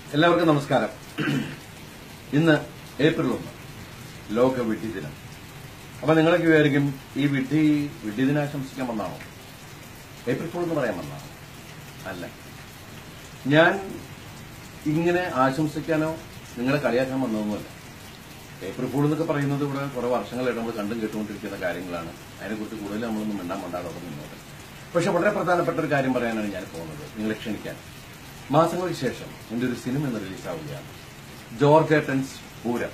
എല്ലാവർക്കും നമസ്കാരം ഇന്ന് ഏപ്രിൽ ഒന്ന് ലോക വിഡ്ഢി ദിനം അപ്പൊ നിങ്ങളൊക്കെ വിചാരിക്കും ഈ വിഡ്ഢി വിഡ്ഢി ദിനം ആശംസിക്കാൻ വന്നാണോ ഏപ്രിൽ ഫുൾ എന്ന് പറയാൻ വന്നാണോ അല്ല ഞാൻ ഇങ്ങനെ ആശംസിക്കാനോ നിങ്ങളെ കളിയാക്കാൻ വന്നതൊന്നുമല്ല ഏപ്രിൽ ഫുൾ എന്നൊക്കെ പറയുന്നത് ഇവിടെ കുറെ വർഷങ്ങളായിട്ട് നമ്മൾ കണ്ടും കേട്ടുകൊണ്ടിരിക്കുന്ന കാര്യങ്ങളാണ് അതിനെക്കുറിച്ച് കൂടുതൽ നമ്മളൊന്നും മിണ്ടാൻ മണ്ടാതെ നിന്നോട്ടെ പക്ഷെ വളരെ പ്രധാനപ്പെട്ട ഒരു കാര്യം പറയാനാണ് ഞാൻ പോകുന്നത് നിങ്ങളെ ക്ഷണിക്കാൻ മാസങ്ങൾക്ക് ശേഷം എന്റെ ഒരു സിനിമ ഇന്ന് റിലീസാവുകയാണ് ജോർജ് ഏട്ടൻസ് പൂരം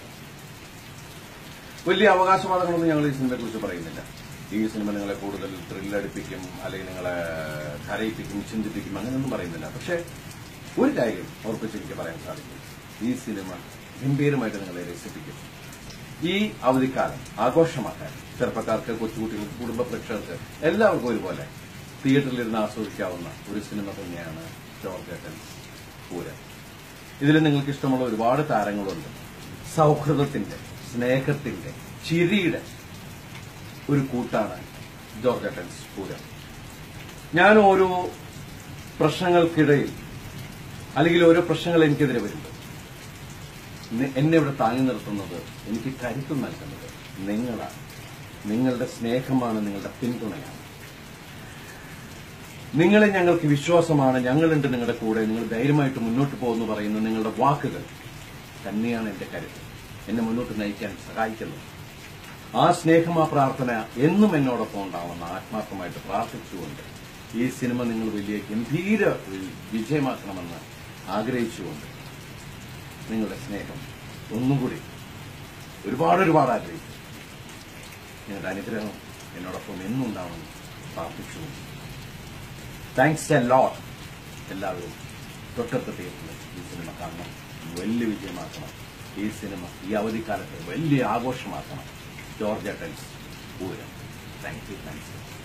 വലിയ അവകാശവാദങ്ങളൊന്നും ഞങ്ങൾ ഈ സിനിമയെ കുറിച്ച് പറയുന്നില്ല ഈ സിനിമ നിങ്ങളെ കൂടുതൽ ത്രില്ലടിപ്പിക്കും അല്ലെങ്കിൽ നിങ്ങളെ കരയിപ്പിക്കും ചിന്തിപ്പിക്കും അങ്ങനെയൊന്നും പറയുന്നില്ല പക്ഷെ ഒരു കാര്യം ഉറപ്പിച്ച് എനിക്ക് പറയാൻ സാധിക്കും ഈ സിനിമ ഗംഭീരമായിട്ട് നിങ്ങളെ രസിപ്പിക്കും ഈ അവധിക്കാലം ആഘോഷമാക്കാൻ ചെറുപ്പക്കാർക്ക് കൊച്ചുകുട്ടികൾക്ക് കുടുംബ പ്രേക്ഷകർക്ക് എല്ലാവർക്കും ഒരുപോലെ തിയേറ്ററിലിരുന്ന് ആസ്വദിക്കാവുന്ന ഒരു സിനിമ തന്നെയാണ് ജോർജ് ഏട്ടൻസ് പൂരം ഇതിൽ നിങ്ങൾക്ക് ഇഷ്ടമുള്ള ഒരുപാട് താരങ്ങളുണ്ട് സൗഹൃദത്തിന്റെ സ്നേഹത്തിന്റെ ചിരിയുടെ ഒരു കൂട്ടാണ് ജോർജ് ഏട്ടൻസ് പൂരം ഞാൻ ഓരോ പ്രശ്നങ്ങൾക്കിടയിൽ അല്ലെങ്കിൽ ഓരോ പ്രശ്നങ്ങൾ എനിക്കെതിരെ വരുമ്പോൾ നി- എന്നെ ഇവിടെ താങ്ങി നിർത്തുന്നത് എനിക്ക് കരുത്ത് നൽകുന്നത് നിങ്ങളാണ് നിങ്ങളുടെ സ്നേഹമാണ് നിങ്ങളുടെ പിന്തുണയാണ് നിങ്ങളെ ഞങ്ങൾക്ക് വിശ്വാസമാണ് ഞങ്ങളുണ്ട് നിങ്ങളുടെ കൂടെ നിങ്ങൾ ധൈര്യമായിട്ട് മുന്നോട്ട് പോകുന്നു പറയുന്ന നിങ്ങളുടെ വാക്കുകൾ തന്നെയാണ് എന്റെ കരുത്ത് എന്നെ മുന്നോട്ട് നയിക്കാൻ സഹായിക്കുന്നത് ആ സ്നേഹം ആ പ്രാർത്ഥന എന്നും എന്നോടൊപ്പം ഉണ്ടാവുമെന്ന് ആത്മാർത്ഥമായിട്ട് പ്രാർത്ഥിച്ചുകൊണ്ട് ഈ സിനിമ നിങ്ങൾ വലിയ ഗംഭീര ഒരു വിജയമാക്കണമെന്ന് ആഗ്രഹിച്ചുകൊണ്ട് നിങ്ങളുടെ സ്നേഹം ഒന്നും കൂടി ഒരുപാട് ഒരുപാട് ആഗ്രഹിച്ചു നിങ്ങളുടെ അനുഗ്രഹം എന്നോടൊപ്പം എന്നും ഉണ്ടാവണമെന്ന് പ്രാർത്ഥിച്ചു താങ്ക്സ് എ ലോട്ട് എല്ലാവരും തൊട്ടടുത്ത തിയേറ്ററിൽ ഈ സിനിമ കാണണം വലിയ വിജയമാക്കണം ഈ സിനിമ ഈ അവധിക്കാലത്ത് വലിയ ആഘോഷമാക്കണം George Times Pooram thank you thanks